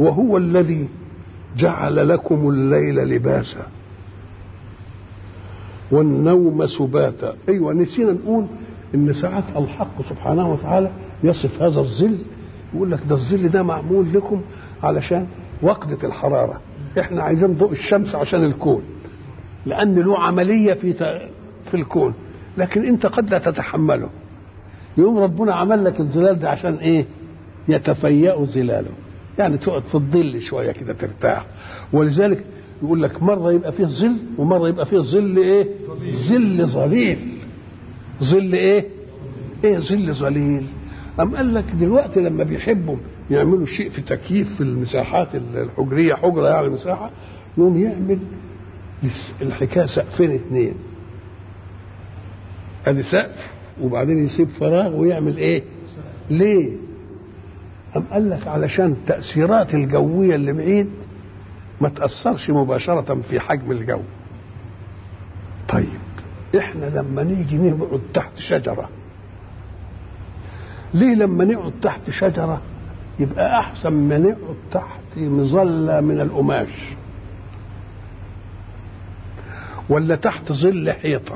وهو الذي جعل لكم الليل لباسا والنوم سباتا ايوه نسينا نقول ان ساعات الحق سبحانه وتعالى يصف هذا الظل يقول لك ده الظل ده معمول لكم علشان وقدة الحرارة احنا عايزين ضوء الشمس عشان الكون لان له عملية في في الكون لكن انت قد لا تتحمله يقوم ربنا عمل لك الظلال ده عشان ايه يتفيأ ظلاله يعني تقعد في الظل شوية كده ترتاح ولذلك يقول لك مرة يبقى فيه ظل ومرة يبقى فيه ظل ايه ظل ظليل ظل ايه ايه ظل ظليل أم قال لك دلوقتي لما بيحبوا يعملوا شيء في تكييف في المساحات الحجرية حجرة يعني مساحة يقوم يعمل الحكاية سقفين اثنين ادي سقف وبعدين يسيب فراغ ويعمل ايه ليه أم قال لك علشان التأثيرات الجوية اللي بعيد ما تأثرش مباشرة في حجم الجو طيب احنا لما نيجي نقعد تحت شجرة ليه لما نقعد تحت شجرة يبقى أحسن ما نقعد تحت مظلة من القماش ولا تحت ظل حيطة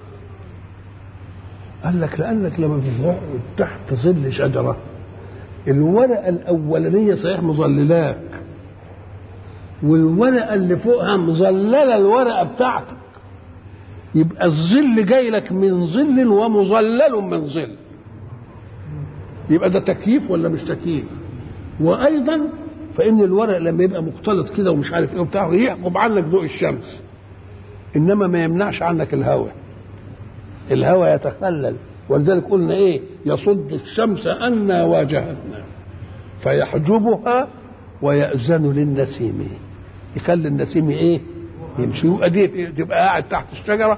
قال لك لأنك لما بتقعد تحت ظل شجرة الورقة الأولانية صحيح مظللاك والورقة اللي فوقها مظللة الورقة بتاعتك يبقى الظل جاي لك من ظل ومظلل من ظل يبقى ده تكييف ولا مش تكييف وايضا فان الورق لما يبقى مختلط كده ومش عارف ايه وبتاع يحجب عنك ضوء الشمس انما ما يمنعش عنك الهواء الهواء يتخلل ولذلك قلنا ايه يصد الشمس أنا واجهتنا فيحجبها ويأذن للنسيم يخلي النسيم ايه يمشي وأديه تبقى قاعد تحت الشجرة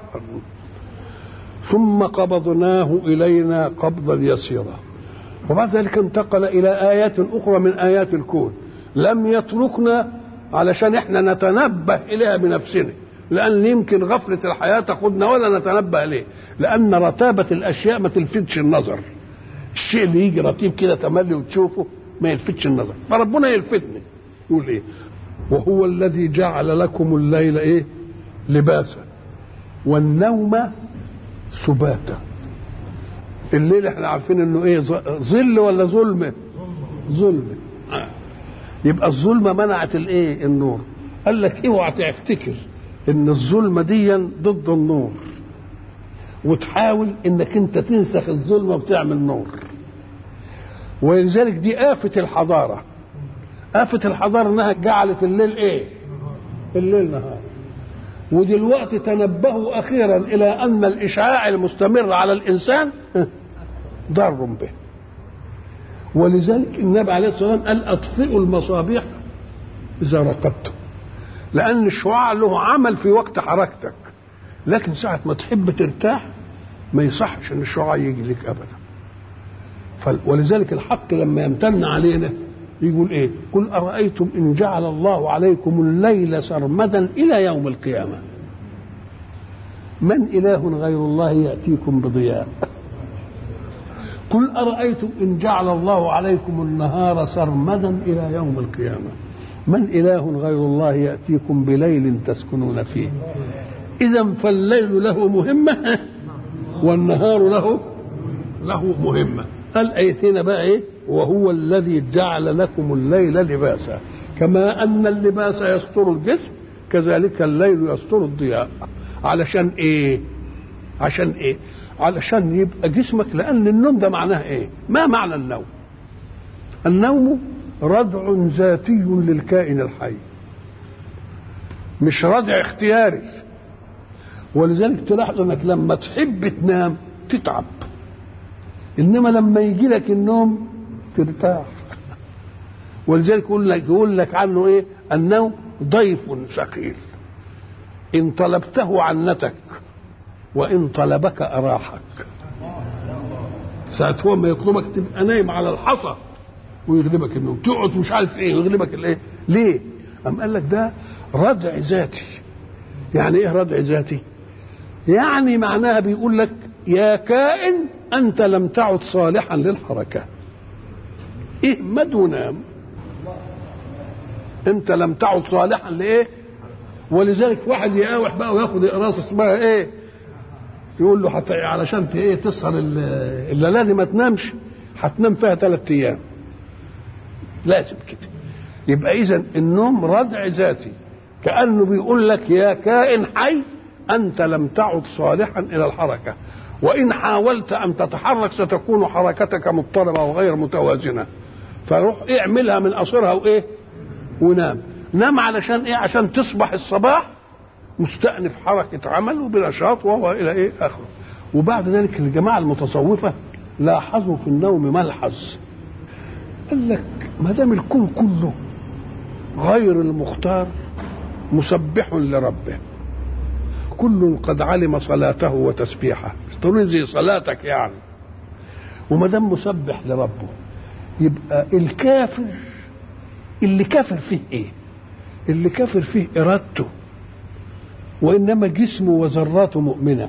ثم قبضناه إلينا قبضا يسيرا وبعد ذلك انتقل إلى آيات أخرى من آيات الكون لم يتركنا علشان احنا نتنبه إليها بنفسنا لأن يمكن غفلة الحياة تاخدنا ولا نتنبه إليه لأن رتابة الأشياء ما تلفتش النظر الشيء اللي يجي رتيب كده تملي وتشوفه ما يلفتش النظر فربنا يلفتني يقول ايه وهو الذي جعل لكم الليل ايه لباسا والنوم سباتا الليل احنا عارفين انه ايه ظل ولا ظلمه ظلمه آه. يبقى الظلمه منعت الايه النور قال لك اوعى تفتكر ان الظلمه دي ضد النور وتحاول انك انت تنسخ الظلمه وتعمل نور ولذلك دي آفة الحضارة آفة الحضارة انها جعلت الليل ايه الليل نهار ودلوقتي تنبهوا اخيرا الى ان الاشعاع المستمر على الانسان ضار به ولذلك النبي عليه الصلاه والسلام قال اطفئوا المصابيح اذا رقدتم لان الشعاع له عمل في وقت حركتك لكن ساعه ما تحب ترتاح ما يصحش ان الشعاع يجي لك ابدا ولذلك الحق لما يمتن علينا يقول ايه قل ارايتم ان جعل الله عليكم الليل سرمدا الى يوم القيامه من اله غير الله ياتيكم بضياء قل ارايتم ان جعل الله عليكم النهار سرمدا الى يوم القيامه من اله غير الله ياتيكم بليل تسكنون فيه اذا فالليل له مهمه والنهار له له مهمه قال ايتين بقى ايه وهو الذي جعل لكم الليل لباسا كما ان اللباس يستر الجسم كذلك الليل يستر الضياء علشان ايه عشان ايه علشان يبقى جسمك لان النوم ده معناه ايه ما معنى النوم النوم ردع ذاتي للكائن الحي مش ردع اختياري ولذلك تلاحظ انك لما تحب تنام تتعب انما لما يجي لك النوم ترتاح ولذلك يقول لك يقول لك عنه ايه النوم ضيف ثقيل ان طلبته عنتك وان طلبك اراحك ساعة هو ما يطلبك تبقى نايم على الحصى ويغلبك النوم تقعد مش عارف ايه ويغلبك الايه ليه أم قال لك ده ردع ذاتي يعني ايه ردع ذاتي يعني معناها بيقول لك يا كائن أنت لم تعد صالحا للحركة اهمد ونام انت لم تعد صالحا لايه ولذلك واحد يقاوح بقى وياخد اقراص اسمها ايه يقول له حتى علشان ايه تسهر الليله دي ما تنامش هتنام فيها ثلاث ايام لازم كده يبقى اذا النوم ردع ذاتي كانه بيقول لك يا كائن حي انت لم تعد صالحا الى الحركه وان حاولت ان تتحرك ستكون حركتك مضطربه وغير متوازنه فروح اعملها من قصرها وايه ونام نام علشان ايه عشان تصبح الصباح مستأنف حركة عمل وبنشاط وهو إلى إيه آخره وبعد ذلك الجماعة المتصوفة لاحظوا في النوم ملحظ قال لك ما دام الكون كله غير المختار مسبح لربه كل قد علم صلاته وتسبيحه تقولون زي صلاتك يعني وما دام مسبح لربه يبقى الكافر اللي كافر فيه ايه اللي كافر فيه ارادته وانما جسمه وذراته مؤمنه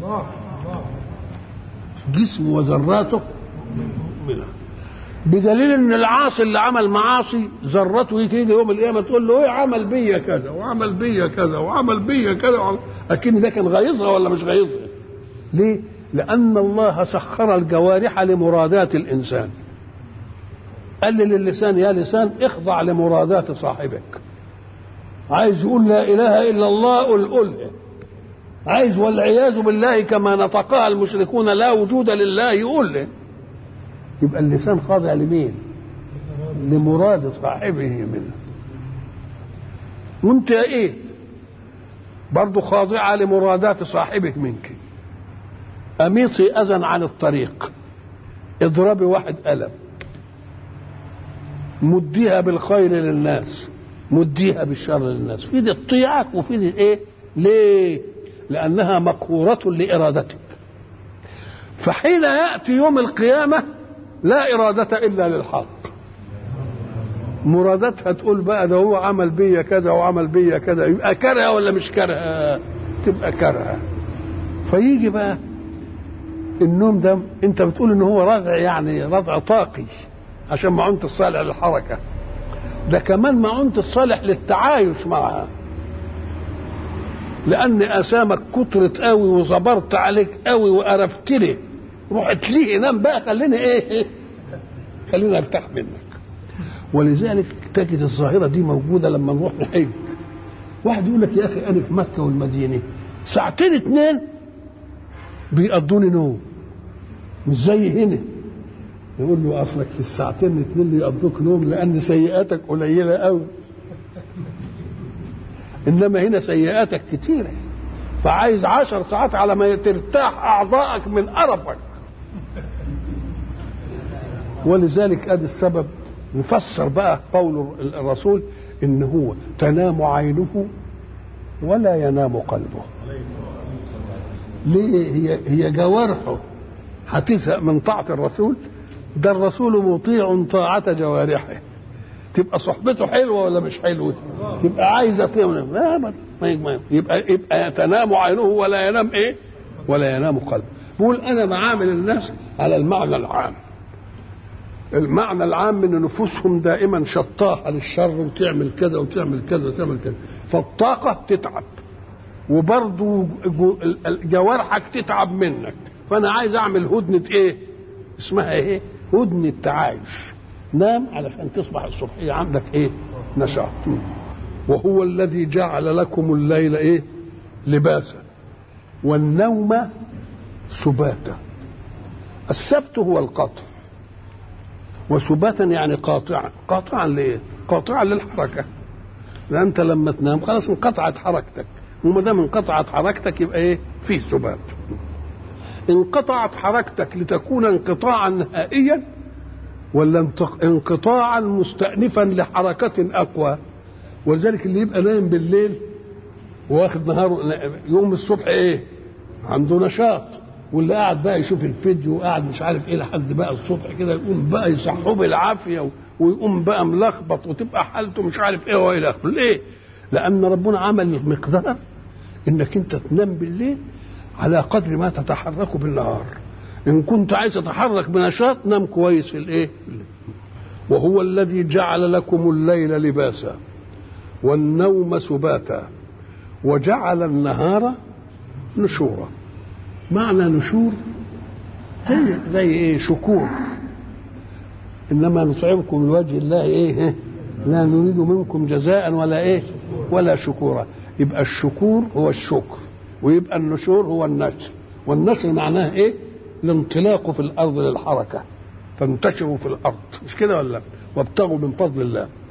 جسمه وذراته مؤمنه بدليل ان العاصي اللي عمل معاصي ذرته يجي يوم القيامه تقول له ايه عمل بيا كذا وعمل بيا كذا وعمل بيا كذا وعمل... اكن ده كان غيظها ولا مش غيظها ليه لان الله سخر الجوارح لمرادات الانسان قال للسان يا لسان اخضع لمرادات صاحبك عايز يقول لا اله الا الله قل قلها عايز والعياذ بالله كما نطقها المشركون لا وجود لله يقول له يبقى اللسان خاضع لمين لمراد صاحبه منه وانت ايه برضه خاضعة لمرادات صاحبك منك أميطي أذى عن الطريق اضربي واحد ألم مديها بالخير للناس مديها بالشر للناس في دي تطيعك وفي دي ايه ليه لانها مقهورة لارادتك فحين ياتي يوم القيامه لا اراده الا للحق مرادتها تقول بقى ده هو عمل بيا كذا وعمل بيا كذا يبقى كرهه ولا مش كرهه تبقى كرهه فيجي بقى النوم ده انت بتقول ان هو رضع يعني رضع طاقي عشان معونة الصالح للحركة ده كمان معونة الصالح للتعايش معها لأن أسامك كترت قوي وصبرت عليك قوي وقرفت لي رحت ليه نام بقى خليني ايه خليني ارتاح منك ولذلك تجد الظاهرة دي موجودة لما نروح نحج واحد يقول لك يا أخي أنا في مكة والمدينة ساعتين اتنين بيقضوني نوم مش زي هنا يقول له اصلك في الساعتين اتنين اللي يقضوك نوم لان سيئاتك قليله قوي انما هنا سيئاتك كتيره فعايز عشر ساعات على ما ترتاح اعضائك من قرفك ولذلك ادي السبب نفسر بقى قول الرسول ان هو تنام عينه ولا ينام قلبه ليه هي هي جوارحه هتزهق من طاعه الرسول ده الرسول مطيع طاعة جوارحه تبقى صحبته حلوة ولا مش حلوة تبقى عايزة ما يبقى يبقى تنام عينه ولا ينام ايه ولا ينام قلبه بقول انا بعامل الناس على المعنى العام المعنى العام ان نفوسهم دائما شطاحه للشر وتعمل كذا وتعمل كذا وتعمل كذا فالطاقه تتعب وبرضه جوارحك تتعب منك فانا عايز اعمل هدنه ايه اسمها ايه هدن التعايش نام علشان تصبح الصبحية عندك ايه نشاط وهو الذي جعل لكم الليل ايه لباسا والنوم سباتا السبت هو القطع وسباتا يعني قاطعا قاطعا ليه قاطعا للحركة لأن أنت لما تنام خلاص انقطعت حركتك وما دام انقطعت حركتك يبقى ايه فيه سبات انقطعت حركتك لتكون انقطاعا نهائيا ولا انقطاعا مستأنفا لحركة أقوى ولذلك اللي يبقى نايم بالليل واخد نهاره يوم الصبح ايه عنده نشاط واللي قاعد بقى يشوف الفيديو وقاعد مش عارف ايه لحد بقى الصبح كده يقوم بقى يصحوه بالعافيه ويقوم بقى ملخبط وتبقى حالته مش عارف ايه والى اخره ليه؟ لان ربنا عمل مقدار انك انت تنام بالليل على قدر ما تتحرك بالنهار ان كنت عايز تتحرك بنشاط نام كويس في الايه وهو الذي جعل لكم الليل لباسا والنوم سباتا وجعل النهار نشورا معنى نشور زي زي ايه شكور انما نطعمكم لوجه الله ايه لا نريد منكم جزاء ولا ايه ولا شكورا يبقى الشكور هو الشكر ويبقى النشور هو النشر والنشر معناه ايه الانطلاق في الارض للحركه فانتشروا في الارض مش كده ولا وابتغوا من فضل الله